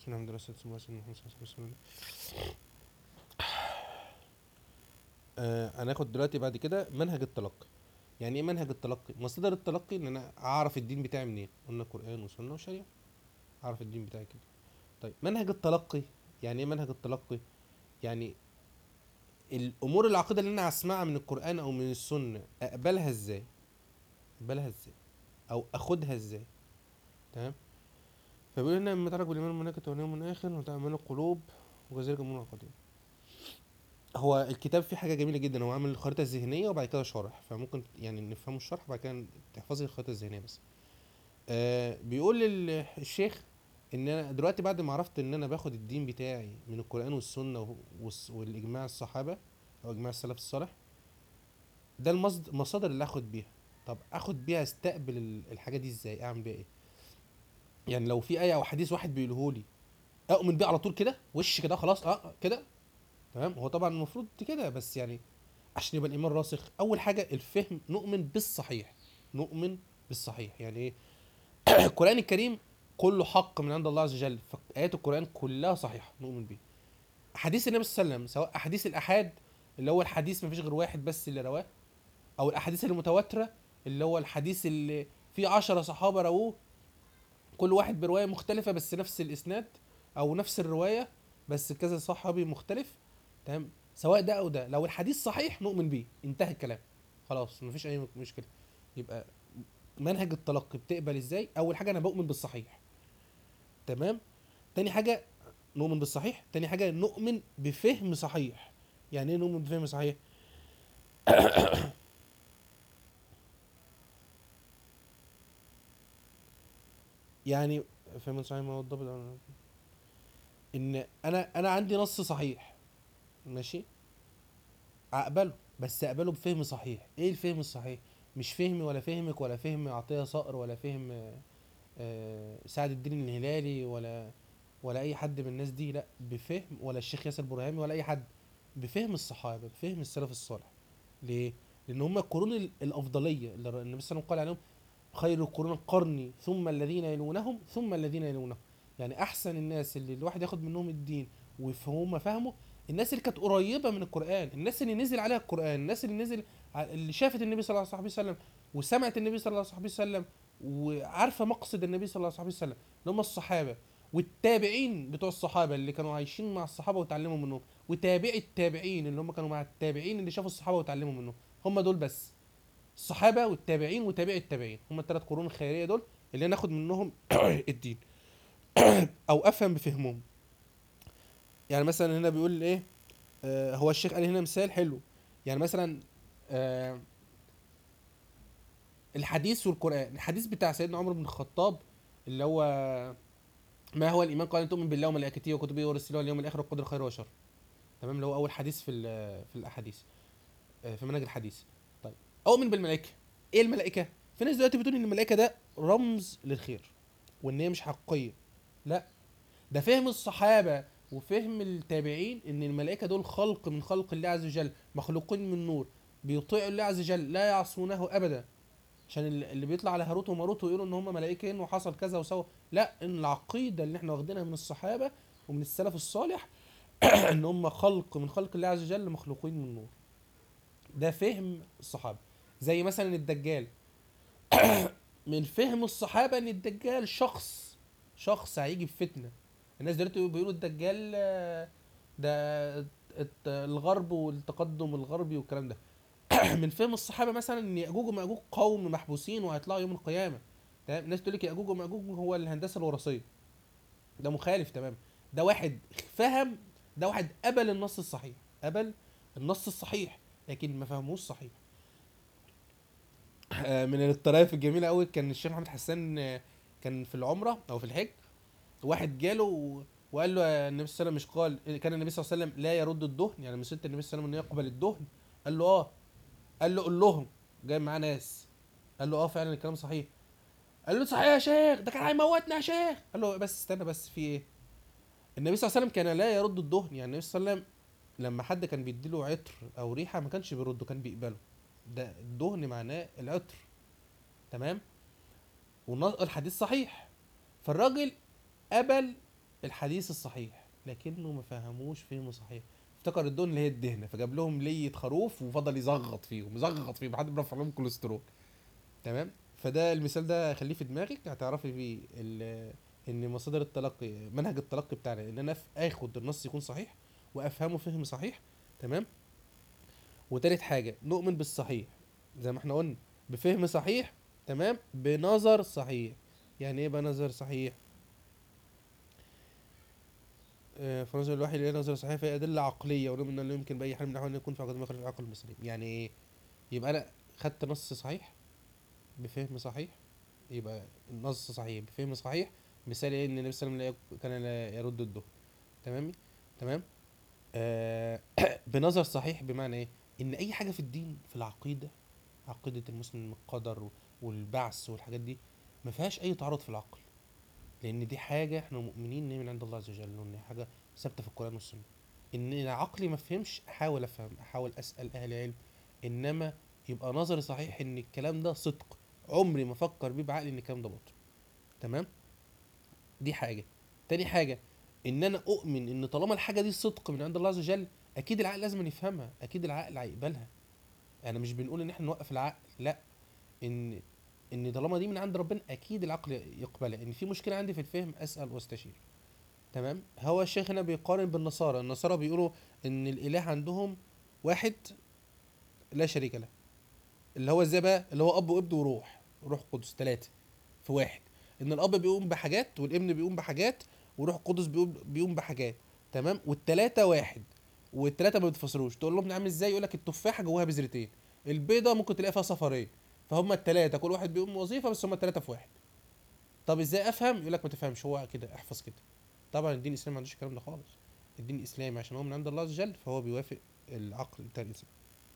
بسم الله الحمد لله والصلاة والسلام على سيدنا محمد صلى الله عليه وسلم آه هناخد دلوقتي بعد كده منهج التلقي يعني ايه منهج التلقي مصدر التلقي ان انا اعرف الدين بتاعي منين قلنا قران وسنه وشريعه اعرف الدين بتاعي كده طيب منهج التلقي يعني ايه منهج التلقي يعني الامور العقيده اللي انا هسمعها من القران او من السنه اقبلها ازاي اقبلها ازاي او اخدها ازاي تمام فبيقول لنا لما تعرف بالايمان الملائكه واليوم الاخر وتامل القلوب وكذلك الامور العقديه هو الكتاب فيه حاجه جميله جدا هو عامل الخريطه الذهنيه وبعد كده شارح فممكن يعني نفهموا الشرح وبعد كده تحفظي الخريطه الذهنيه بس آه بيقول لل- الشيخ ان انا دلوقتي بعد ما عرفت ان انا باخد الدين بتاعي من القران والسنه و- والس- والاجماع الصحابه او اجماع السلف الصالح ده المصد- المصادر اللي اخد بيها طب اخد بيها استقبل ال- الحاجه دي ازاي اعمل بيها ايه يعني لو في ايه او حديث واحد بيقوله لي اؤمن بيه على طول كده وش كده خلاص اه كده تمام هو طبعا المفروض كده بس يعني عشان يبقى الايمان راسخ اول حاجه الفهم نؤمن بالصحيح نؤمن بالصحيح يعني ايه القران الكريم كله حق من عند الله عز وجل فايات القران كلها صحيحه نؤمن بيه احاديث النبي صلى الله عليه وسلم سواء احاديث الاحاد اللي هو الحديث ما فيش غير واحد بس اللي رواه او الاحاديث المتواتره اللي هو الحديث اللي فيه عشرة صحابه رووه كل واحد بروايه مختلفه بس نفس الاسناد او نفس الروايه بس كذا صحابي مختلف تمام سواء ده او ده لو الحديث صحيح نؤمن بيه انتهى الكلام خلاص مفيش اي مشكله يبقى منهج التلقي بتقبل ازاي اول حاجه انا بؤمن بالصحيح تمام تاني حاجه نؤمن بالصحيح تاني حاجه نؤمن بفهم صحيح يعني ايه نؤمن بفهم صحيح يعني فهم صحيح ما هو الضابط ان انا انا عندي نص صحيح ماشي اقبله بس اقبله بفهم صحيح ايه الفهم الصحيح مش فهمي ولا فهمك ولا فهم عطيه صقر ولا فهم آه، آه، سعد الدين الهلالي ولا ولا اي حد من الناس دي لا بفهم ولا الشيخ ياسر برهامي ولا اي حد بفهم الصحابه بفهم السلف الصالح ليه لان هم القرون ال- الافضليه اللي النبي صلى الله عليه وسلم قال عليهم خير القرون قرني ثم الذين يلونهم ثم الذين يلونهم يعني احسن الناس اللي الواحد ياخد منهم الدين وهم فهمه الناس اللي كانت قريبه من القران الناس اللي نزل عليها القران الناس اللي نزل ع- اللي شافت النبي صلى الله عليه وسلم وسمعت النبي صلى الله عليه وسلم وعارفه مقصد النبي صلى الله عليه وسلم اللي هم الصحابه والتابعين بتوع الصحابه اللي كانوا عايشين مع الصحابه وتعلموا منهم وتابعي التابعين اللي هم كانوا مع التابعين اللي شافوا الصحابه وتعلموا منهم هم دول بس الصحابه والتابعين وتابعي التابعين هم الثلاث قرون الخيريه دول اللي ناخد منهم الدين او افهم بفهمهم يعني مثلا هنا بيقول ايه آه هو الشيخ قال هنا مثال حلو يعني مثلا آه الحديث والقران الحديث بتاع سيدنا عمر بن الخطاب اللي هو ما هو الايمان قال ان تؤمن بالله وملائكته وكتبه ورسله واليوم الاخر والقدر خير وشر تمام اللي هو اول حديث في ال- في الاحاديث آه، في منهج الحديث طيب اؤمن بالملائكه ايه الملائكه في ناس دلوقتي بتقول ان الملائكه ده رمز للخير وان هي مش حقيقيه لا ده فهم الصحابه وفهم التابعين ان الملائكه دول خلق من خلق الله عز وجل مخلوقين من نور بيطيعوا الله عز وجل لا يعصونه ابدا عشان ال- اللي بيطلع على هاروت وماروت ويقولوا ان هم ملائكه وحصل كذا وسوى لا ان العقيده اللي احنا واخدينها من الصحابه ومن السلف الصالح ان هم خلق من خلق الله عز وجل مخلوقين من نور ده فهم الصحابه زي مثلا الدجال من فهم الصحابه ان الدجال شخص شخص هيجي بفتنه الناس دلوقتي بيقولوا الدجال آه، ده الت- الغرب والتقدم الغربي والكلام ده من فهم الصحابه مثلا ان ياجوج وماجوج قوم محبوسين وهيطلعوا يوم القيامه تمام الناس تقول لك ياجوج وماجوج هو الهندسه الوراثيه ده مخالف تمام ده واحد فهم ده واحد قبل النص الصحيح قبل النص الصحيح لكن ما فهموش صحيح آه، من الطرائف الجميله قوي كان الشيخ محمد حسان آه، كان في العمره او في الحج واحد جاله و- وقال له يا النبي صلى الله عليه وسلم مش قال كان النبي صلى الله عليه وسلم لا يرد الدهن يعني من سنه النبي صلى الله عليه وسلم انه يقبل الدهن قال له اه قال له قول لهم جاي معاه ناس قال له اه فعلا الكلام صحيح قال له صحيح يا شيخ ده كان هيموتنا يا شيخ قال له بس استنى بس في ايه النبي صلى الله عليه وسلم كان لا يرد الدهن يعني النبي صلى الله عليه وسلم لما حد كان بيديله عطر او ريحه ما كانش بيرده كان بيقبله ده الدهن معناه العطر تمام والحديث صحيح فالراجل قبل الحديث الصحيح لكنه ما فهموش فهم صحيح افتكر الدهن اللي هي الدهنه فجاب لهم لية خروف وفضل يزغط فيهم يزغط فيهم لحد ما رفع لهم كوليسترول تمام فده المثال ده خليه في دماغك هتعرفي فيه ال- ان مصادر التلقي منهج التلقي بتاعنا ان انا ف- اخد النص يكون صحيح وافهمه فهم صحيح تمام وتالت حاجه نؤمن بالصحيح زي ما احنا قلنا بفهم صحيح تمام بنظر صحيح يعني ايه بنظر صحيح آه، فنظر الوحي الى نظر صحيح فهي ادله عقليه ونؤمن انه يمكن باي حال من الاحوال ان يكون في عقد مخرج العقل المسلم يعني ايه يبقى انا خدت نص صحيح بفهم صحيح يبقى النص صحيح بفهم صحيح مثال ايه ان النبي صلى الله عليه وسلم لا يك- كان لا يرد الدهن تمام تمام آه بنظر صحيح بمعنى ايه ان اي حاجه في الدين في العقيده عقيده المسلم القدر والبعث والحاجات دي ما فيهاش اي تعارض في العقل لان دي حاجه احنا مؤمنين ان هي من عند الله عز وجل وان هي حاجه ثابته في القران والسنه ان عقلي ما فهمش احاول افهم احاول اسال اهل العلم انما يبقى نظري صحيح ان الكلام ده صدق عمري ما افكر بيه بعقلي ان الكلام ده باطل تمام دي حاجه تاني حاجه ان انا اؤمن ان طالما الحاجه دي صدق من عند الله عز وجل اكيد العقل لازم يفهمها اكيد العقل هيقبلها انا مش بنقول ان احنا نوقف العقل لا ان ان طالما دي من عند ربنا اكيد العقل يقبلها ان في مشكله عندي في الفهم اسال واستشير تمام هو الشيخ هنا بيقارن بالنصارى النصارى بيقولوا ان الاله عندهم واحد لا شريك له اللي هو ازاي بقى اللي هو اب وابن وروح روح قدس ثلاثه في واحد ان الاب بيقوم بحاجات والابن بيقوم بحاجات وروح القدس بيقوم بيقوم بحاجات تمام والثلاثه واحد والثلاثه ما بيتفصلوش تقول لهم نعمل ازاي يقول لك التفاحه جواها بذرتين البيضه ممكن تلاقي فيها صفرين فهم الثلاثه كل واحد بيقوم وظيفه بس هم الثلاثه في واحد طب ازاي افهم يقول لك ما تفهمش هو كده احفظ كده طبعا الدين الاسلامي ما عندوش الكلام ده خالص الدين الاسلامي عشان هو من عند الله عز وجل فهو بيوافق العقل بتاع الانسان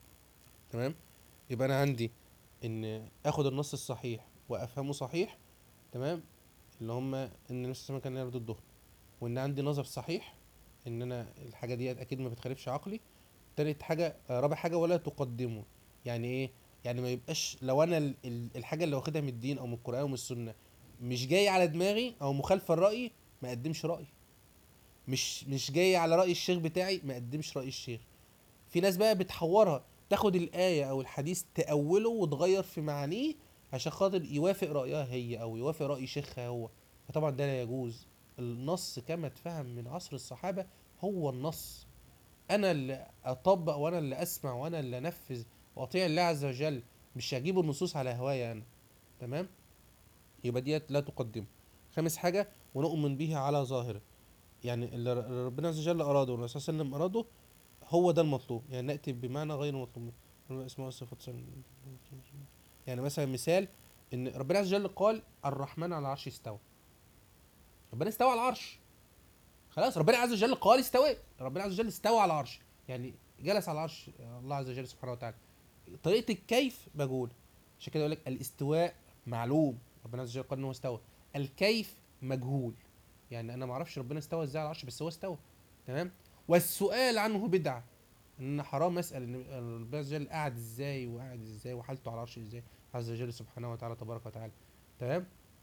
تمام يبقى انا عندي ان اخد النص الصحيح وافهمه صحيح تمام اللي هم ان النبي صلى الله عليه وسلم كان لا يرد الدهن وان عندي نظر صحيح ان انا الحاجه ديت اكيد ما بتخالفش عقلي تالت حاجه آه، رابع حاجه ولا تقدمه يعني ايه يعني ما يبقاش لو انا ال- ال- الحاجه اللي واخدها من الدين او من القران او من السنه مش جاي على دماغي او مخالفه لرايي ما اقدمش رايي مش مش جاي على راي الشيخ بتاعي ما اقدمش راي الشيخ في ناس بقى بتحورها تاخد الايه او الحديث تاوله وتغير في معانيه عشان خاطر يوافق رايها هي او يوافق راي شيخها هو فطبعا ده لا يجوز النص كما اتفهم من عصر الصحابه هو النص انا اللي اطبق وانا اللي اسمع وانا اللي انفذ واطيع الله عز وجل مش هجيب النصوص على هوايا انا تمام يبقى ديت لا تقدم خامس حاجه ونؤمن به على ظاهره يعني اللي ر- ربنا عز وجل اراده والرسول صلى الله عليه وسلم اراده هو ده المطلوب يعني ناتي بمعنى غير مطلوب من اسماء والصفات صلى- يعني مثلا مثال ان ربنا عز وجل قال الرحمن على العرش استوى ربنا استوى على العرش خلاص ربنا عز وجل قال استوى ربنا عز وجل استوى على العرش يعني جلس على العرش الله عز وجل سبحانه وتعالى طريقه الكيف مجهوله عشان كده يقول لك الاستواء معلوم ربنا عز وجل قال ان هو استوى الكيف مجهول يعني انا ما اعرفش ربنا استوى ازاي على العرش بس هو استوى تمام والسؤال عنه بدعه ان حرام اسال ان ربنا عز وجل قاعد ازاي وقاعد ازاي وحالته على العرش ازاي عز وجل سبحانه وتعالى تبارك وتعالى تمام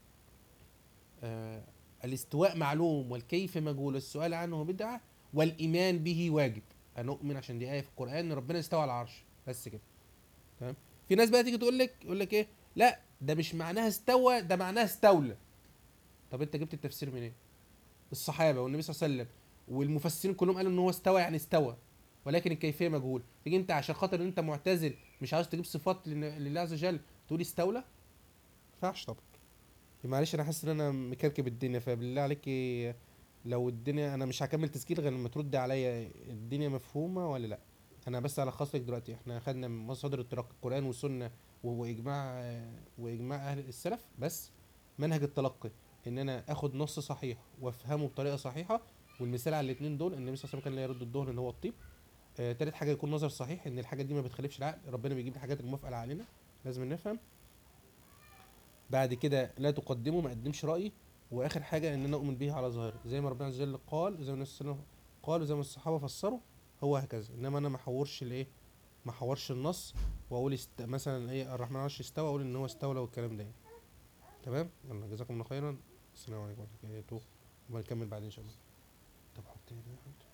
آه الاستواء معلوم والكيف مجهول والسؤال عنه بدعه والايمان به واجب انا اؤمن عشان دي ايه في القران ان ربنا استوى على العرش بس كده تمام في ناس بقى تيجي تقول لك يقول لك ايه لا ده مش معناها استوى ده معناها استولى طب انت جبت التفسير منين الصحابه والنبي صلى الله عليه وسلم والمفسرين كلهم قالوا ان هو استوى يعني استوى ولكن الكيفيه مجهول تيجي انت عشان خاطر ان انت معتزل مش عاوز تجيب صفات لن- لله عز وجل تقول استولى ما ينفعش طبعا معلش انا حاسس ان انا مكركب الدنيا فبالله عليك لو الدنيا انا مش هكمل تسجيل غير لما ترد عليا الدنيا مفهومه ولا لا انا بس هلخص لك دلوقتي احنا خدنا من مصادر التلقي القران والسنه و- واجماع واجماع اهل السلف بس منهج التلقي ان انا اخد نص صحيح وافهمه بطريقه صحيحه والمثال على الاثنين دول ان النبي صلى الله عليه وسلم كان لا يرد الدهن ان هو الطيب آه تالت حاجه يكون نظر صحيح ان الحاجه دي ما بتخالفش العقل ربنا بيجيب الحاجات الموافقه لعقلنا لازم نفهم بعد كده لا تقدمه ما قدمش رايي واخر حاجه ان انا اؤمن به على ظاهره زي ما ربنا عز وجل قال وزي ما النبي صلى الله عليه وسلم قال وزي ما الصحابه فسروا هو هكذا انما انا ما احورش الايه ما احورش النص واقول است... مثلا ايه الرحمن على العرش استوى اقول ان هو استولى والكلام ده يعني. تمام يلا جزاكم الله خيرا السلام عليكم ورحمه الله وبركاته ونكمل بعدين ان شاء الله طب حط هنا حط